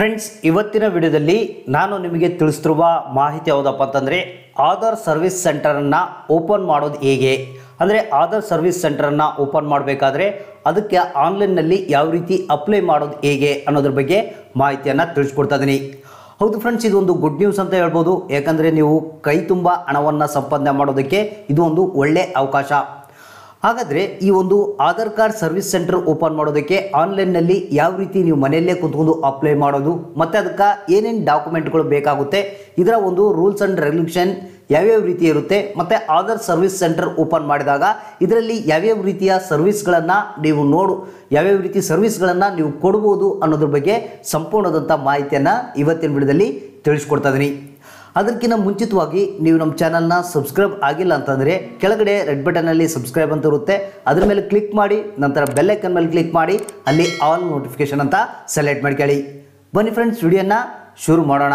friends ಇವತ್ತಿನ ವಿಡಿಯೋದಲ್ಲಿ ನಾನು ನಿಮಗೆ ತಿಳಿಸ್ತಿರುವ ಮಾಹಿತಿ ಯಾವುದಪ್ಪ ಅಂತಂದರೆ ಆಧಾರ್ ಸರ್ವಿಸ್ ಸೆಂಟರನ್ನು ಓಪನ್ ಮಾಡೋದು ಹೇಗೆ ಅಂದರೆ ಆಧಾರ್ ಸರ್ವಿಸ್ ಸೆಂಟರನ್ನು ಓಪನ್ ಮಾಡಬೇಕಾದ್ರೆ ಅದಕ್ಕೆ ಆನ್ಲೈನ್ನಲ್ಲಿ ಯಾವ ರೀತಿ ಅಪ್ಲೈ ಮಾಡೋದು ಹೇಗೆ ಅನ್ನೋದ್ರ ಬಗ್ಗೆ ಮಾಹಿತಿಯನ್ನು ತಿಳಿಸ್ಕೊಡ್ತಾ ಇದ್ದೀನಿ ಹೌದು ಫ್ರೆಂಡ್ಸ್ ಇದೊಂದು ಗುಡ್ ನ್ಯೂಸ್ ಅಂತ ಹೇಳ್ಬೋದು ಯಾಕಂದರೆ ನೀವು ಕೈ ತುಂಬ ಹಣವನ್ನು ಸಂಪಾದನೆ ಮಾಡೋದಕ್ಕೆ ಇದು ಒಂದು ಒಳ್ಳೆ ಅವಕಾಶ ಹಾಗಾದರೆ ಈ ಒಂದು Aadhaar card service centre open ಮಾಡೋದಕ್ಕೆ ಆನ್ಲೈನ್ನಲ್ಲಿ ಯಾವ ರೀತಿ ನೀವು ಮನೆಯಲ್ಲೇ ಕುತ್ಕೊಂಡು ಅಪ್ಲೈ ಮಾಡೋದು ಮತ್ತು ಅದಕ್ಕೆ ಏನೇನು ಡಾಕ್ಯುಮೆಂಟ್ಗಳು ಬೇಕಾಗುತ್ತೆ ಇದರ ಒಂದು ರೂಲ್ಸ್ ಆ್ಯಂಡ್ ರೆಗ್ಯುಲೇಷನ್ ಯಾವ್ಯಾವ ರೀತಿ ಇರುತ್ತೆ ಮತ್ತು ಆಧಾರ್ ಸರ್ವಿಸ್ ಸೆಂಟರ್ ಓಪನ್ ಮಾಡಿದಾಗ ಇದರಲ್ಲಿ ಯಾವ್ಯಾವ ರೀತಿಯ ಸರ್ವಿಸ್ಗಳನ್ನು ನೀವು ನೋಡು ಯಾವ್ಯಾವ ರೀತಿ ಸರ್ವಿಸ್ಗಳನ್ನು ನೀವು ಕೊಡ್ಬೋದು ಅನ್ನೋದ್ರ ಬಗ್ಗೆ ಸಂಪೂರ್ಣವಾದಂಥ ಮಾಹಿತಿಯನ್ನು ಇವತ್ತಿನ ವಿಡಿಯೋದಲ್ಲಿ ತಿಳಿಸ್ಕೊಡ್ತಾ ಇದ್ದೀನಿ ಅದಕ್ಕಿಂತ ಮುಂಚಿತವಾಗಿ ನೀವು ನಮ್ಮ ಚಾನಲ್ನ ಸಬ್ಸ್ಕ್ರೈಬ್ ಆಗಿಲ್ಲ ಅಂತಂದರೆ ಕೆಳಗಡೆ ರೆಡ್ ಬಟನಲ್ಲಿ ಸಬ್ಸ್ಕ್ರೈಬ್ ಅಂತ ಇರುತ್ತೆ ಅದ್ರ ಮೇಲೆ ಕ್ಲಿಕ್ ಮಾಡಿ ನಂತರ ಬೆಲ್ಲೈಕನ್ ಮೇಲೆ ಕ್ಲಿಕ್ ಮಾಡಿ ಅಲ್ಲಿ ಆಲ್ ನೋಟಿಫಿಕೇಶನ್ ಅಂತ ಸೆಲೆಕ್ಟ್ ಮಾಡ್ಕೊಳ್ಳಿ ಬನ್ನಿ ಫ್ರೆಂಡ್ಸ್ ವಿಡಿಯೋನ ಶುರು ಮಾಡೋಣ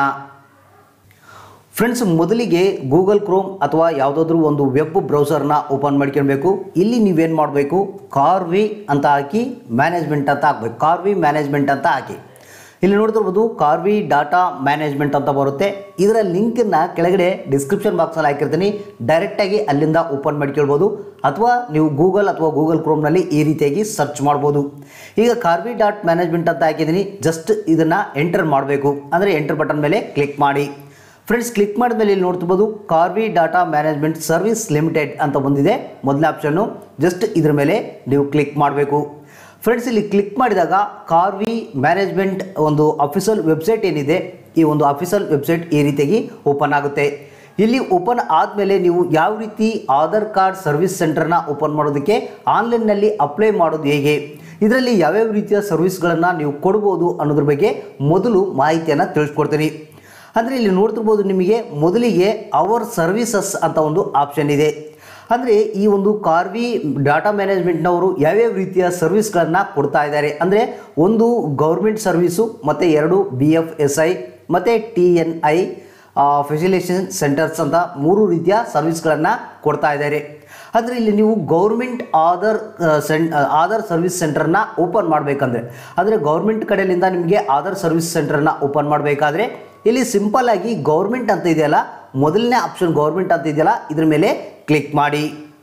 ಫ್ರೆಂಡ್ಸ್ ಮೊದಲಿಗೆ ಗೂಗಲ್ ಕ್ರೋಮ್ ಅಥವಾ ಯಾವುದಾದ್ರೂ ಒಂದು ವೆಬ್ ಬ್ರೌಸರ್ನ ಓಪನ್ ಮಾಡ್ಕೊಳ್ಬೇಕು ಇಲ್ಲಿ ನೀವೇನು ಮಾಡಬೇಕು ಕಾರ್ವಿ ಅಂತ ಹಾಕಿ ಮ್ಯಾನೇಜ್ಮೆಂಟ್ ಅಂತ ಹಾಕಬೇಕು ಕಾರ್ವಿ ಮ್ಯಾನೇಜ್ಮೆಂಟ್ ಅಂತ ಹಾಕಿ ಇಲ್ಲಿ ನೋಡ್ತಿರ್ಬೋದು ಕಾರ್ವಿ ಡಾಟಾ ಮ್ಯಾನೇಜ್ಮೆಂಟ್ ಅಂತ ಬರುತ್ತೆ ಇದರ ಲಿಂಕನ್ನು ಕೆಳಗಡೆ ಡಿಸ್ಕ್ರಿಪ್ಷನ್ ಬಾಕ್ಸಲ್ಲಿ ಹಾಕಿರ್ತೀನಿ ಡೈರೆಕ್ಟಾಗಿ ಅಲ್ಲಿಂದ ಓಪನ್ ಮಾಡ್ಕೊಳ್ಬೋದು ಅಥವಾ ನೀವು ಗೂಗಲ್ ಅಥವಾ ಗೂಗಲ್ ಕ್ರೋಮ್ನಲ್ಲಿ ಈ ರೀತಿಯಾಗಿ ಸರ್ಚ್ ಮಾಡ್ಬೋದು ಈಗ ಕಾರ್ವಿ ಡಾಟ್ ಮ್ಯಾನೇಜ್ಮೆಂಟ್ ಅಂತ ಹಾಕಿದ್ದೀನಿ ಜಸ್ಟ್ ಇದನ್ನು ಎಂಟರ್ ಮಾಡಬೇಕು ಅಂದರೆ ಎಂಟರ್ ಬಟನ್ ಮೇಲೆ ಕ್ಲಿಕ್ ಮಾಡಿ ಫ್ರೆಂಡ್ಸ್ ಕ್ಲಿಕ್ ಮಾಡಿದ ಮೇಲೆ ಇಲ್ಲಿ ನೋಡ್ತಿರ್ಬೋದು Karvy data management service limited ಅಂತ ಬಂದಿದೆ ಮೊದಲನೇ ಆಪ್ಷನ್ನು ಜಸ್ಟ್ ಇದ್ರ ಮೇಲೆ ನೀವು ಕ್ಲಿಕ್ ಮಾಡಬೇಕು ಫ್ರೆಂಡ್ಸ್ ಇಲ್ಲಿ ಕ್ಲಿಕ್ ಮಾಡಿದಾಗ ಕಾರ್ವಿ ಮ್ಯಾನೇಜ್ಮೆಂಟ್ ಒಂದು ಅಫಿಷಿಯಲ್ ವೆಬ್ಸೈಟ್ ಏನಿದೆ ಈ ಒಂದು ಅಫಿಷಿಯಲ್ ವೆಬ್ಸೈಟ್ ಈ ರೀತಿಯಾಗಿ ಓಪನ್ ಆಗುತ್ತೆ ಇಲ್ಲಿ ಓಪನ್ ಆದಮೇಲೆ ನೀವು ಯಾವ ರೀತಿ ಆಧಾರ್ ಕಾರ್ಡ್ ಸರ್ವಿಸ್ ಸೆಂಟರ್ನ ಓಪನ್ ಮಾಡೋದಕ್ಕೆ ಆನ್ಲೈನ್ನಲ್ಲಿ ಅಪ್ಲೈ ಮಾಡೋದು ಹೇಗೆ ಇದರಲ್ಲಿ ಯಾವ್ಯಾವ ರೀತಿಯ ಸರ್ವಿಸ್ಗಳನ್ನು ನೀವು ಕೊಡ್ಬೋದು ಅನ್ನೋದ್ರ ಬಗ್ಗೆ ಮೊದಲು ಮಾಹಿತಿಯನ್ನು ತಿಳಿಸ್ಕೊಡ್ತೀನಿ ಅಂದರೆ ಇಲ್ಲಿ ನೋಡ್ತಿರ್ಬೋದು ನಿಮಗೆ ಮೊದಲಿಗೆ ಅವರ್ ಸರ್ವಿಸಸ್ ಅಂತ ಒಂದು ಆಪ್ಷನ್ ಇದೆ ಅಂದರೆ ಈ ಒಂದು ಕಾರ್ವಿ ಡಾಟಾ ಮ್ಯಾನೇಜ್ಮೆಂಟ್ನವರು ಯಾವ್ಯಾವ ರೀತಿಯ ಸರ್ವಿಸ್ಗಳನ್ನು ಕೊಡ್ತಾ ಇದ್ದಾರೆ ಅಂದರೆ ಒಂದು ಗೌರ್ಮೆಂಟ್ ಸರ್ವಿಸು ಮತ್ತು ಎರಡು ಬಿ ಎಫ್ ಎಸ್ ಐ ಮತ್ತು T N I facilitation centres ಅಂತ ಮೂರು ರೀತಿಯ ಸರ್ವಿಸ್ಗಳನ್ನು ಕೊಡ್ತಾ ಇದ್ದಾರೆ ಅಂದರೆ ಇಲ್ಲಿ ನೀವು ಗೌರ್ಮೆಂಟ್ ಆಧಾರ್ ಸೆಂ ಆಧಾರ್ ಸರ್ವಿಸ್ ಸೆಂಟರ್ನ ಓಪನ್ ಮಾಡಬೇಕಂದ್ರೆ ಅಂದರೆ ಗೌರ್ಮೆಂಟ್ ಕಡೆಯಿಂದ ನಿಮಗೆ ಆಧಾರ್ ಸರ್ವಿಸ್ ಸೆಂಟರ್ನ ಓಪನ್ ಮಾಡಬೇಕಾದ್ರೆ ಇಲ್ಲಿ ಸಿಂಪಲ್ ಆಗಿ ಗೌರ್ಮೆಂಟ್ ಅಂತ ಇದೆಯಲ್ಲ ಮೊದಲನೇ ಆಪ್ಷನ್ ಗೌರ್ಮೆಂಟ್ ಅಂತ ಇದೆಯಲ್ಲ ಇದ್ರ ಮೇಲೆ ಕ್ಲಿಕ್ ಮಾಡಿ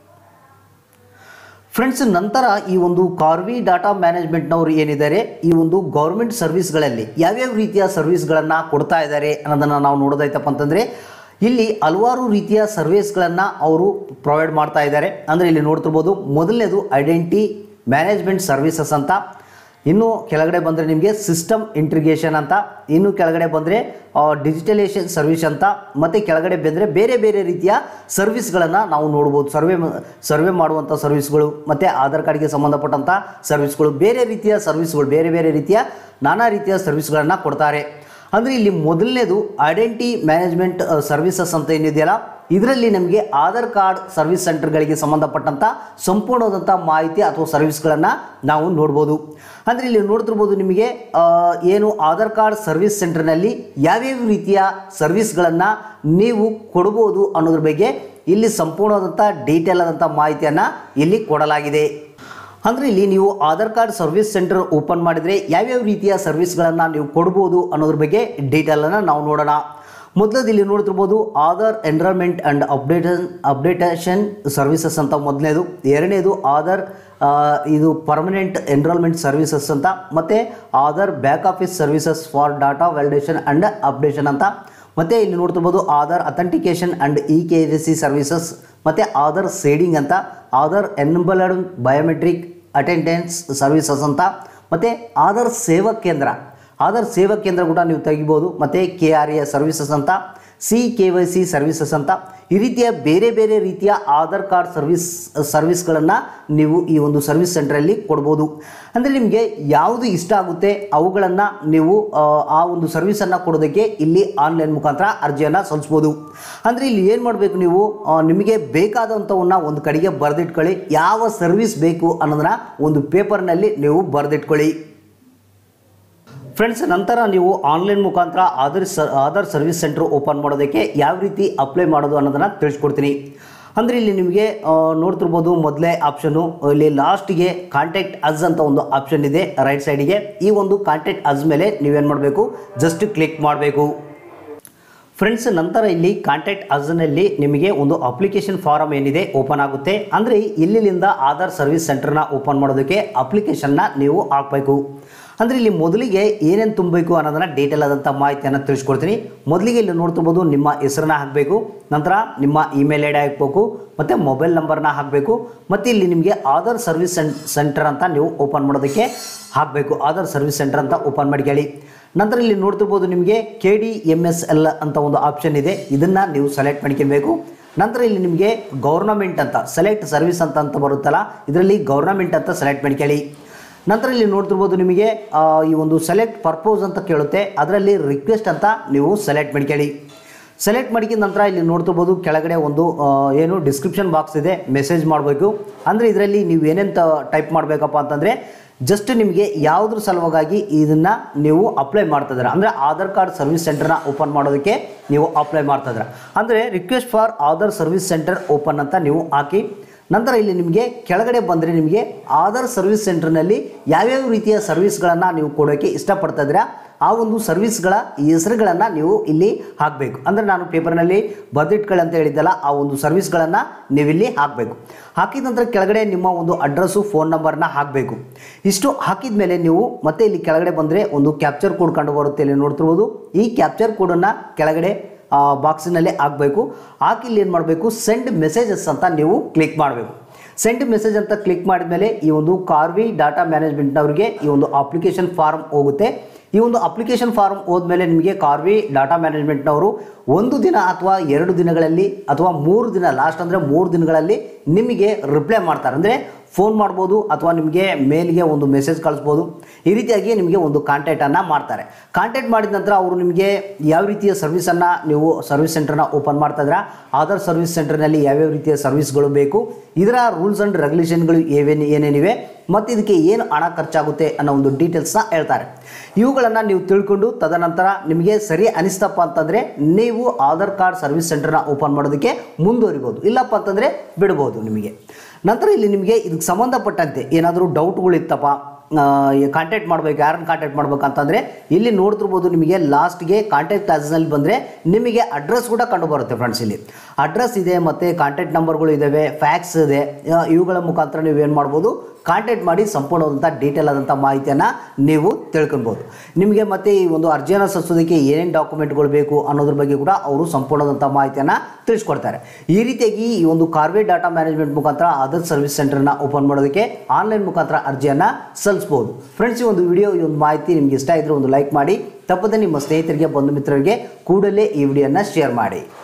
ಫ್ರೆಂಡ್ಸ್ ನಂತರ ಈ ಒಂದು ಕಾರ್ವಿ ಡಾಟಾ ಮ್ಯಾನೇಜ್ಮೆಂಟ್ನವರು ಏನಿದ್ದಾರೆ ಈ ಒಂದು ಗೌರ್ಮೆಂಟ್ ಸರ್ವಿಸ್ಗಳಲ್ಲಿ ಯಾವ್ಯಾವ ರೀತಿಯ ಸರ್ವಿಸ್ಗಳನ್ನು ಕೊಡ್ತಾ ಇದ್ದಾರೆ ಅನ್ನೋದನ್ನು ನಾವು ನೋಡೋದಾಯ್ತಪ್ಪ ಅಂತಂದರೆ ಇಲ್ಲಿ ಹಲವಾರು ರೀತಿಯ ಸರ್ವಿಸ್ಗಳನ್ನು ಅವರು ಪ್ರೊವೈಡ್ ಮಾಡ್ತಾ ಇದ್ದಾರೆ ಅಂದರೆ ಇಲ್ಲಿ ನೋಡ್ತಿರ್ಬೋದು ಮೊದಲನೇದು ಐಡೆಂಟಿ ಮ್ಯಾನೇಜ್ಮೆಂಟ್ ಸರ್ವಿಸಸ್ ಅಂತ ಇನ್ನು ಕೆಳಗಡೆ ಬಂದರೆ ನಿಮಗೆ ಸಿಸ್ಟಮ್ ಇಂಟ್ರಿಗೇಷನ್ ಅಂತ ಇನ್ನು ಕೆಳಗಡೆ ಬಂದರೆ ಡಿಜಿಟಲೈಸೇಷನ್ ಸರ್ವಿಸ್ ಅಂತ ಮತ್ತು ಕೆಳಗಡೆ ಬಂದರೆ ಬೇರೆ ಬೇರೆ ರೀತಿಯ ಸರ್ವಿಸ್ಗಳನ್ನು ನಾವು ನೋಡ್ಬೋದು ಸರ್ವೆ ಸರ್ವೆ ಮಾಡುವಂಥ ಸರ್ವಿಸ್ಗಳು ಮತ್ತು ಆಧಾರ್ ಕಾರ್ಡ್ಗೆ ಸಂಬಂಧಪಟ್ಟಂಥ ಸರ್ವಿಸ್ಗಳು ಬೇರೆ ರೀತಿಯ ಸರ್ವಿಸ್ಗಳು ಬೇರೆ ಬೇರೆ ರೀತಿಯ ನಾನಾ ರೀತಿಯ ಸರ್ವಿಸ್ಗಳನ್ನು ಕೊಡ್ತಾರೆ ಅಂದರೆ ಇಲ್ಲಿ ಮೊದಲನೇದು ಐಡೆಂಟಿ ಮ್ಯಾನೇಜ್ಮೆಂಟ್ ಸರ್ವಿಸಸ್ ಅಂತ ಏನಿದೆಯಲ್ಲ ಇದರಲ್ಲಿ ನಮಗೆ ಆಧಾರ್ ಕಾರ್ಡ್ ಸರ್ವಿಸ್ ಸೆಂಟರ್ಗಳಿಗೆ ಸಂಬಂಧಪಟ್ಟಂಥ ಸಂಪೂರ್ಣವಾದಂಥ ಮಾಹಿತಿ ಅಥವಾ ಸರ್ವಿಸ್ಗಳನ್ನು ನಾವು ನೋಡ್ಬೋದು ಅಂದರೆ ಇಲ್ಲಿ ನೋಡ್ತಿರ್ಬೋದು ನಿಮಗೆ ಆ, ಏನು ಆಧಾರ್ ಕಾರ್ಡ್ ಸರ್ವಿಸ್ ಸೆಂಟರ್ನಲ್ಲಿ ಯಾವ್ಯಾವ ರೀತಿಯ ಸರ್ವಿಸ್ಗಳನ್ನು ನೀವು ಕೊಡ್ಬೋದು ಅನ್ನೋದ್ರ ಬಗ್ಗೆ ಇಲ್ಲಿ ಸಂಪೂರ್ಣವಾದಂಥ ಡೀಟೇಲ್ ಆದಂಥ ಮಾಹಿತಿಯನ್ನು ಇಲ್ಲಿ ಕೊಡಲಾಗಿದೆ ಅಂದರೆ ಇಲ್ಲಿ ನೀವು Aadhaar card service centre open ಮಾಡಿದರೆ ಯಾವ್ಯಾವ ರೀತಿಯ ಸರ್ವಿಸ್ಗಳನ್ನು ನೀವು ಕೊಡ್ಬೋದು ಅನ್ನೋದ್ರ ಬಗ್ಗೆ ಡೀಟೇಲನ್ನು ನಾವು ನೋಡೋಣ ಮೊದಲದು ಇಲ್ಲಿ ನೋಡ್ತಿರ್ಬೋದು ಆಧಾರ್ ಎನ್ರೋಲ್ಮೆಂಟ್ ಆ್ಯಂಡ್ ಅಪ್ಡೇಟನ್ ಅಪ್ಡೇಟೇಷನ್ ಸರ್ವಿಸಸ್ ಅಂತ ಮೊದಲನೇದು ಎರಡನೇದು ಆಧಾರ್ ಆ, ಇದು ಪರ್ಮನೆಂಟ್ ಎನ್ರೋಲ್ಮೆಂಟ್ ಸರ್ವಿಸಸ್ ಅಂತ ಮತ್ತು Aadhaar back office services for data validation and updation ಅಂತ ಮತ್ತು ಇಲ್ಲಿ ನೋಡ್ತಿರ್ಬೋದು Aadhaar authentication and E K V C services ಮತ್ತು ಆಧಾರ್ ಸೇಡಿಂಗ್ ಅಂತ Aadhaar enabled biometric attendance services ಅಂತ ಮತ್ತು ಆಧಾರ್ ಸೇವಾ ಕೇಂದ್ರ ಆಧಾರ್ ಸೇವಾ ಕೇಂದ್ರ ಕೂಡ ನೀವು ತೆಗಿಬೋದು ಮತ್ತು ಕೆ ಆರ್ ಎ ಸರ್ವಿಸಸ್ ಅಂತ C K Y C services ಅಂತ ಈ ರೀತಿಯ ಬೇರೆ ಬೇರೆ ರೀತಿಯ ಆಧಾರ್ ಕಾರ್ಡ್ ಸರ್ವಿಸ್ ಸರ್ವಿಸ್ಗಳನ್ನು ನೀವು ಈ ಒಂದು ಸರ್ವಿಸ್ ಸೆಂಟ್ರಲ್ಲಿ ಕೊಡ್ಬೋದು ಅಂದರೆ ನಿಮಗೆ ಯಾವುದು ಇಷ್ಟ ಆಗುತ್ತೆ ಅವುಗಳನ್ನು ನೀವು ಆ, ಆ ಒಂದು ಸರ್ವಿಸನ್ನು ಕೊಡೋದಕ್ಕೆ ಇಲ್ಲಿ ಆನ್ಲೈನ್ ಮುಖಾಂತರ ಅರ್ಜಿಯನ್ನು ಸಲ್ಲಿಸ್ಬೋದು ಅಂದರೆ ಇಲ್ಲಿ ಏನು ಮಾಡಬೇಕು ನೀವು ಆ, ನಿಮಗೆ ಬೇಕಾದಂಥವನ್ನ ಒಂದು ಕಡೆಗೆ ಬರೆದಿಟ್ಕೊಳ್ಳಿ ಯಾವ ಸರ್ವಿಸ್ ಬೇಕು ಅನ್ನೋದನ್ನ ಒಂದು ಪೇಪರ್ನಲ್ಲಿ ನೀವು ಬರೆದಿಟ್ಕೊಳ್ಳಿ ಫ್ರೆಂಡ್ಸ್ ನಂತರ ನೀವು ಆನ್ಲೈನ್ ಮುಖಾಂತರ ಆಧಾರ್ ಸ ಆಧಾರ್ ಸರ್ವಿಸ್ ಸೆಂಟರ್ ಓಪನ್ ಮಾಡೋದಕ್ಕೆ ಯಾವ ರೀತಿ ಅಪ್ಲೈ ಮಾಡೋದು ಅನ್ನೋದನ್ನು ತಿಳಿಸ್ಕೊಡ್ತೀನಿ ಅಂದರೆ ಇಲ್ಲಿ ನಿಮಗೆ ಆ, ನೋಡ್ತಿರ್ಬೋದು ಮೊದಲೇ ಆಪ್ಷನು ಇಲ್ಲಿ ಲಾಸ್ಟಿಗೆ ಕಾಂಟ್ಯಾಕ್ಟ್ ಅಸ್ ಅಂತ ಒಂದು ಆಪ್ಷನ್ ಇದೆ ರೈಟ್ ಸೈಡಿಗೆ ಈ ಒಂದು ಕಾಂಟ್ಯಾಕ್ಟ್ ಅಸ್ ಮೇಲೆ ನೀವೇನು ಮಾಡಬೇಕು ಜಸ್ಟ್ ಕ್ಲಿಕ್ ಮಾಡಬೇಕು ಫ್ರೆಂಡ್ಸ್ ನಂತರ ಇಲ್ಲಿ ಕಾಂಟ್ಯಾಕ್ಟ್ ಅಸ್ನಲ್ಲಿ ನಿಮಗೆ ಒಂದು ಅಪ್ಲಿಕೇಶನ್ ಫಾರಮ್ ಏನಿದೆ ಓಪನ್ ಆಗುತ್ತೆ ಅಂದರೆ ಇಲ್ಲಿಂದ ಆಧಾರ್ ಸರ್ವಿಸ್ ಸೆಂಟರ್ನ ಓಪನ್ ಮಾಡೋದಕ್ಕೆ ಅಪ್ಲಿಕೇಶನ್ನ ನೀವು ಹಾಕಬೇಕು ಅಂದರೆ ಇಲ್ಲಿ ಮೊದಲಿಗೆ ಏನೇನು ತುಂಬಬೇಕು ಅನ್ನೋದನ್ನ ಡೀಟೇಲ್ ಆದಂಥ ಮಾಹಿತಿಯನ್ನು ತಿಳಿಸ್ಕೊಡ್ತೀನಿ ಮೊದಲಿಗೆ ಇಲ್ಲಿ ನೋಡ್ತಿರ್ಬೋದು ನಿಮ್ಮ ಹೆಸರನ್ನ ಹಾಕಬೇಕು ನಂತರ ನಿಮ್ಮ ಇಮೇಲ್ ಐ ಡಿ ಹಾಕಬೇಕು ಮತ್ತು ಮೊಬೈಲ್ ನಂಬರ್ನ ಹಾಕಬೇಕು ಮತ್ತು ಇಲ್ಲಿ ನಿಮಗೆ ಆಧಾರ್ ಸರ್ವಿಸ್ ಸೆಂಟರ್ ಅಂತ ನೀವು ಓಪನ್ ಮಾಡೋದಕ್ಕೆ ಹಾಕಬೇಕು ಆಧಾರ್ ಸರ್ವಿಸ್ ಸೆಂಟರ್ ಅಂತ ಓಪನ್ ಮಾಡ್ಕೊಳ್ಳಿ ನಂತರ ಇಲ್ಲಿ ನೋಡ್ತಿರ್ಬೋದು ನಿಮಗೆ K D M S L ಅಂತ ಒಂದು ಆಪ್ಷನ್ ಇದೆ ಇದನ್ನು ನೀವು ಸೆಲೆಕ್ಟ್ ಮಾಡ್ಕೊಬೇಕು ನಂತರ ಇಲ್ಲಿ ನಿಮಗೆ ಗೌರ್ನಮೆಂಟ್ ಅಂತ ಸೆಲೆಕ್ಟ್ ಸರ್ವಿಸ್ ಅಂತ ಅಂತ ಬರುತ್ತಲ್ಲ ಇದರಲ್ಲಿ ಗೌರ್ನಮೆಂಟ್ ಅಂತ ಸೆಲೆಕ್ಟ್ ಮಾಡ್ಕೊಳ್ಳಿ ನಂತರ ಇಲ್ಲಿ ನೋಡ್ತಿರ್ಬೋದು ನಿಮಗೆ ಆ, ಈ ಒಂದು ಸೆಲೆಕ್ಟ್ ಪರ್ಪೋಸ್ ಅಂತ ಕೇಳುತ್ತೆ ಅದರಲ್ಲಿ ರಿಕ್ವೆಸ್ಟ್ ಅಂತ ನೀವು ಸೆಲೆಕ್ಟ್ ಮಾಡ್ಕೊಳ್ಳಿ ಸೆಲೆಕ್ಟ್ ಮಾಡಿದ ನಂತರ ಇಲ್ಲಿ ನೋಡ್ತಿರ್ಬೋದು ಕೆಳಗಡೆ ಒಂದು ಆ, ಏನು ಡಿಸ್ಕ್ರಿಪ್ಷನ್ ಬಾಕ್ಸ್ ಇದೆ ಮೆಸೇಜ್ ಮಾಡಬೇಕು ಅಂದರೆ ಇದರಲ್ಲಿ ನೀವು ಏನೇನು ಟೈಪ್ ಮಾಡಬೇಕಪ್ಪ ಅಂತಂದರೆ ಜಸ್ಟ್ ನಿಮಗೆ ಯಾವುದ್ರ ಸಲುವಾಗಿ ಇದನ್ನು ನೀವು ಅಪ್ಲೈ ಮಾಡ್ತಿದ್ದೀರಾ ಅಂದರೆ ಆಧಾರ್ ಕಾರ್ಡ್ ಸರ್ವಿಸ್ ಸೆಂಟರ್ನ ಓಪನ್ ಮಾಡೋದಕ್ಕೆ ನೀವು ಅಪ್ಲೈ ಮಾಡ್ತಿದ್ದೀರಾ ಅಂದರೆ request for Aadhaar service centre open ಅಂತ ನೀವು ಹಾಕಿ ನಂತರ ಇಲ್ಲಿ ನಿಮಗೆ ಕೆಳಗಡೆ ಬಂದರೆ ನಿಮಗೆ ಆಧಾರ್ ಸರ್ವಿಸ್ ಸೆಂಟರ್ನಲ್ಲಿ ಯಾವ್ಯಾವ ರೀತಿಯ ಸರ್ವಿಸ್ಗಳನ್ನು ನೀವು ಕೊಡೋಕ್ಕೆ ಇಷ್ಟಪಡ್ತಾ ಇದ್ದೀರಾ ಆ ಒಂದು ಸರ್ವಿಸ್ಗಳ ಹೆಸರುಗಳನ್ನು ನೀವು ಇಲ್ಲಿ ಹಾಕಬೇಕು ಅಂದರೆ ನಾನು ಪೇಪರ್ನಲ್ಲಿ ಬರೆದಿಟ್ಕೊಳ್ಳಿ ಅಂತ ಹೇಳಿದ್ದಲ್ಲ ಆ ಒಂದು ಸರ್ವಿಸ್ಗಳನ್ನು ನೀವಿಲ್ಲಿ ಹಾಕಬೇಕು ಹಾಕಿದ ನಂತರ ಕೆಳಗಡೆ ನಿಮ್ಮ ಒಂದು ಅಡ್ರೆಸ್ಸು ಫೋನ್ ನಂಬರ್ನ ಹಾಕಬೇಕು ಇಷ್ಟು ಹಾಕಿದ ಮೇಲೆ ನೀವು ಮತ್ತೆ ಇಲ್ಲಿ ಕೆಳಗಡೆ ಬಂದರೆ ಒಂದು ಕ್ಯಾಪ್ಚರ್ ಕೋಡ್ ಕಂಡು ಬರುತ್ತೆ ಇಲ್ಲಿ ನೋಡ್ತಿರ್ಬೋದು ಈ ಕ್ಯಾಪ್ಚರ್ ಕೋಡನ್ನು ಕೆಳಗಡೆ ಬಾಕ್ಸಿನಲ್ಲಿ ಹಾಕಬೇಕು ಹಾಕಿ ಇಲ್ಲಿ ಏನು ಮಾಡಬೇಕು ಸೆಂಡ್ ಮೆಸೇಜಸ್ ಅಂತ ನೀವು ಕ್ಲಿಕ್ ಮಾಡಬೇಕು ಸೆಂಡ್ ಮೆಸೇಜ್ ಅಂತ ಕ್ಲಿಕ್ ಮಾಡಿದ ಮೇಲೆ ಈ ಒಂದು ಕಾರ್ವಿ ಡಾಟಾ ಮ್ಯಾನೇಜ್ಮೆಂಟ್ನವರಿಗೆ ಈ ಒಂದು ಅಪ್ಲಿಕೇಶನ್ ಫಾರ್ಮ್ ಹೋಗುತ್ತೆ ಈ ಒಂದು ಅಪ್ಲಿಕೇಶನ್ ಫಾರ್ಮ್ ಹೋದ್ಮೇಲೆ ನಿಮಗೆ ಕಾರ್ವಿ ಡಾಟಾ ಮ್ಯಾನೇಜ್ಮೆಂಟ್ನವರು ಒಂದು ದಿನ ಅಥವಾ ಎರಡು ದಿನಗಳಲ್ಲಿ ಅಥವಾ ಮೂರು ದಿನ ಲಾಸ್ಟ್ ಅಂದರೆ ಮೂರು ದಿನಗಳಲ್ಲಿ ನಿಮಗೆ ರಿಪ್ಲೈ ಮಾಡ್ತಾರೆ ಅಂದರೆ ಫೋನ್ ಮಾಡ್ಬೋದು ಅಥವಾ ನಿಮಗೆ ಮೇಲ್ಗೆ ಒಂದು ಮೆಸೇಜ್ ಕಳಿಸ್ಬೋದು ಈ ರೀತಿಯಾಗಿ ನಿಮಗೆ ಒಂದು ಕಾಂಟ್ಯಾಕ್ಟನ್ನು ಮಾಡ್ತಾರೆ ಕಾಂಟ್ಯಾಕ್ಟ್ ಮಾಡಿದ ನಂತರ ಅವರು ನಿಮಗೆ ಯಾವ ರೀತಿಯ ಸರ್ವಿಸನ್ನು ನೀವು ಸರ್ವಿಸ್ ಸೆಂಟರ್ನ ಓಪನ್ ಮಾಡ್ತಾ ಇದ್ದೀರಾ ಆಧಾರ್ ಸರ್ವಿಸ್ ಸೆಂಟರ್ನಲ್ಲಿ ಯಾವ್ಯಾವ ರೀತಿಯ ಸರ್ವಿಸ್ಗಳು ಬೇಕು ಇದರ ರೂಲ್ಸ್ ಆ್ಯಂಡ್ ರೆಗ್ಯುಲೇಷನ್ಗಳು ಏವೇನು ಏನೇನಿವೆ ಮತ್ತು ಇದಕ್ಕೆ ಏನು ಹಣ ಖರ್ಚಾಗುತ್ತೆ ಅನ್ನೋ ಒಂದು ಡೀಟೇಲ್ಸ್ನ ಹೇಳ್ತಾರೆ ಇವುಗಳನ್ನು ನೀವು ತಿಳ್ಕೊಂಡು ತದನಂತರ ನಿಮಗೆ ಸರಿ ಅನಿಸ್ತಪ್ಪ ಅಂತಂದರೆ ನೀವು ಆಧಾರ್ ಕಾರ್ಡ್ ಸರ್ವಿಸ್ ಸೆಂಟರ್ನ ಓಪನ್ ಮಾಡೋದಕ್ಕೆ ಮುಂದುವರಿಬೋದು ಇಲ್ಲಪ್ಪ ಅಂತಂದರೆ ಬಿಡ್ಬೋದು ನಿಮಗೆ ನಂತರ ಇಲ್ಲಿ ನಿಮಗೆ ಇದಕ್ಕೆ ಸಂಬಂಧಪಟ್ಟಂತೆ ಏನಾದರೂ ಡೌಟ್ಗಳಿತ್ತಪ್ಪ ಕಾಂಟ್ಯಾಕ್ಟ್ ಮಾಡಬೇಕು ಯಾರನ್ನು ಕಾಂಟ್ಯಾಕ್ಟ್ ಮಾಡ್ಬೇಕು ಅಂತಂದರೆ ಇಲ್ಲಿ ನೋಡ್ತಿರ್ಬೋದು ನಿಮಗೆ ಲಾಸ್ಟ್ಗೆ ಕಾಂಟ್ಯಾಕ್ಟ್ ನಲ್ಲಿ ಬಂದರೆ ನಿಮಗೆ ಅಡ್ರೆಸ್ ಕೂಡ ಕಂಡು ಬರುತ್ತೆ ಫ್ರೆಂಡ್ಸ್ ಇಲ್ಲಿ ಅಡ್ರೆಸ್ ಇದೆ ಮತ್ತು ಕಾಂಟ್ಯಾಕ್ಟ್ ನಂಬರ್ಗಳು ಇದ್ದಾವೆ ಫ್ಯಾಕ್ಸ್ ಇದೆ ಆ, ಇವುಗಳ ಮುಖಾಂತರ ನೀವು ಏನು ಮಾಡ್ಬೋದು ಕಾಂಟ್ಯಾಕ್ಟ್ ಮಾಡಿ ಸಂಪೂರ್ಣವಾದಂಥ ಡೀಟೇಲ್ ಆದಂಥ ಮಾಹಿತಿಯನ್ನು ನೀವು ತಿಳ್ಕೊಬೋದು ನಿಮಗೆ ಮತ್ತೆ ಈ ಒಂದು ಅರ್ಜಿಯನ್ನು ಸಲ್ಲಿಸೋದಕ್ಕೆ ಏನೇನು ಡಾಕ್ಯುಮೆಂಟ್ಗಳು ಬೇಕು ಅನ್ನೋದ್ರ ಬಗ್ಗೆ ಕೂಡ ಅವರು ಸಂಪೂರ್ಣವಾದಂಥ ಮಾಹಿತಿಯನ್ನು ತಿಳಿಸ್ಕೊಡ್ತಾರೆ ಈ ರೀತಿಯಾಗಿ ಈ ಒಂದು ಕಾರ್ವೆ ಡಾಟಾ ಮ್ಯಾನೇಜ್ಮೆಂಟ್ ಮುಖಾಂತರ ಅದರ್ ಸರ್ವಿಸ್ ಸೆಂಟರ್ನ ಓಪನ್ ಮಾಡೋದಕ್ಕೆ ಆನ್ಲೈನ್ ಮುಖಾಂತರ ಅರ್ಜಿಯನ್ನು ಸಲ್ಲಿಸ್ಬೋದು ಫ್ರೆಂಡ್ಸ್ ಈ ಒಂದು ವಿಡಿಯೋ ಈ ಒಂದು ಮಾಹಿತಿ ನಿಮಗೆ ಇಷ್ಟ ಇದ್ದರೆ ಒಂದು ಲೈಕ್ ಮಾಡಿ ತಪ್ಪದೆ ನಿಮ್ಮ ಸ್ನೇಹಿತರಿಗೆ ಬಂಧು ಮಿತ್ರರಿಗೆ ಕೂಡಲೇ ಈ ವಿಡಿಯೋನ ಶೇರ್ ಮಾಡಿ